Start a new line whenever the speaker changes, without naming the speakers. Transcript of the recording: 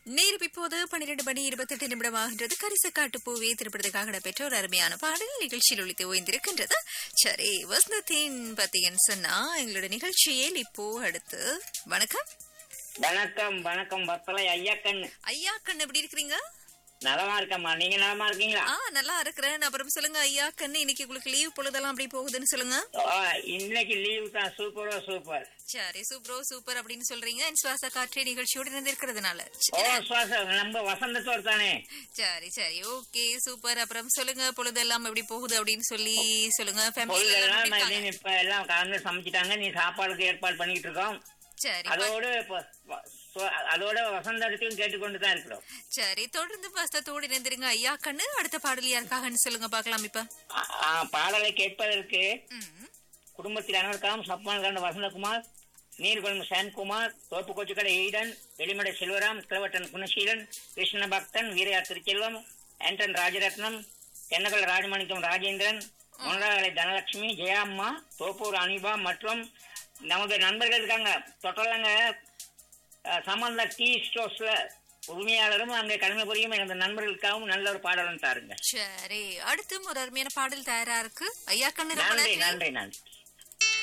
நேரம் இப்போது பன்னிரண்டு மணி இருபத்தெட்டு நிமிடமாகின்றது கரிசக்காட்டு பூவே திரைப்படத்துக்காக நடைபெற்ற ஒரு அருமையான பாடல் நிகழ்ச்சியில் ஒழித்து ஓய்ந்திருக்கின்றது சரி வசந்தத்தின் பத்தியன்னு சொன்னா எங்களோட நிகழ்ச்சியில் இப்போ அடுத்து வணக்கம்
வணக்கம் வணக்கம் பத்தலை ஐயா கண்ணு
ஐயா கண் எப்படி இருக்கிறீங்க
நலமா இருக்கம்மா நீங்க நலமா இருக்கீங்களா
ஆ நல்லா இருக்கிறேன் அப்புறம் சொல்லுங்க ஐயா கண்ணு இன்னைக்கு உங்களுக்கு லீவ் பொழுதெல்லாம் அப்படி போகுதுன்னு சொல்லுங்க
ஆ, இன்னைக்கு லீவு தான் சூப்பரோ சூப்பர்
சரி சூப்பரோ சூப்பர் அப்படின்னு சொல்றீங்க என் சுவாச காற்றே நிகழ்ச்சியோடு இருந்திருக்கிறதுனால
ஓ சுவாசம் நம்ம வசந்தத்தோடு தானே
சரி சரி ஓகே சூப்பர் அப்புறம் சொல்லுங்க பொழுதெல்லாம் எப்படி போகுது அப்படின்னு சொல்லி சொல்லுங்க family
பொருள்
எல்லாம்
எல்லாம்
எப்படி
நீ
இருக்காங்க?
இப்ப எல்லாம் கலந்து சமைச்சிட்டாங்க நீ சாப்பாடுக்கு ஏற்பாடு பண்ணிட்டு இருக்கோம்
சரி
அதோடு இப்ப வ- சு- அதோட வசந்தத்தையும் கேட்டுக்கொண்டு தான் இருக்கிறோம்
சரி தொடர்ந்து வசத்தோடு இணைந்திருங்க ஐயா கண்ணு அடுத்த பாடல் யாருக்காகன்னு சொல்லுங்க பார்க்கலாம் இப்ப
ஆ, ஆ, பாடலை கேட்பதற்கு
ம்,
குடும்பத்தில் அனைவருக்காகவும் சப்மான் கண்ட வசந்தகுமார் நீர்குளம் சான்குமார் தோப்பு கொச்சுக்கடை ஈடன் வெளிமடை செல்வராம் கிளவட்டன் குணசீலன் கிருஷ்ண பக்தன் வீரையா திருச்செல்வம் ஆண்டன் ராஜரத்னம் தென்னகல் ராஜமாணிக்கம் ராஜேந்திரன் முனராலை தனலட்சுமி ஜெயாம்மா தோப்பூர் அனிபா மற்றும் நமது நண்பர்கள் இருக்காங்க தொட்டலங்க சம்பந்த டீ ஸ்டோர்ஸ்ல உரிமையாளரும் அங்கே கடமை புரியும் எனது நண்பர்களுக்காகவும் நல்ல ஒரு பாடலும் தாருங்க
சரி அடுத்தும் ஒரு அருமையான பாடல் தயாரா இருக்கு ஐயா கண்ணு ரொம்ப
நன்றி
நன்றி
நன்றி நன்றி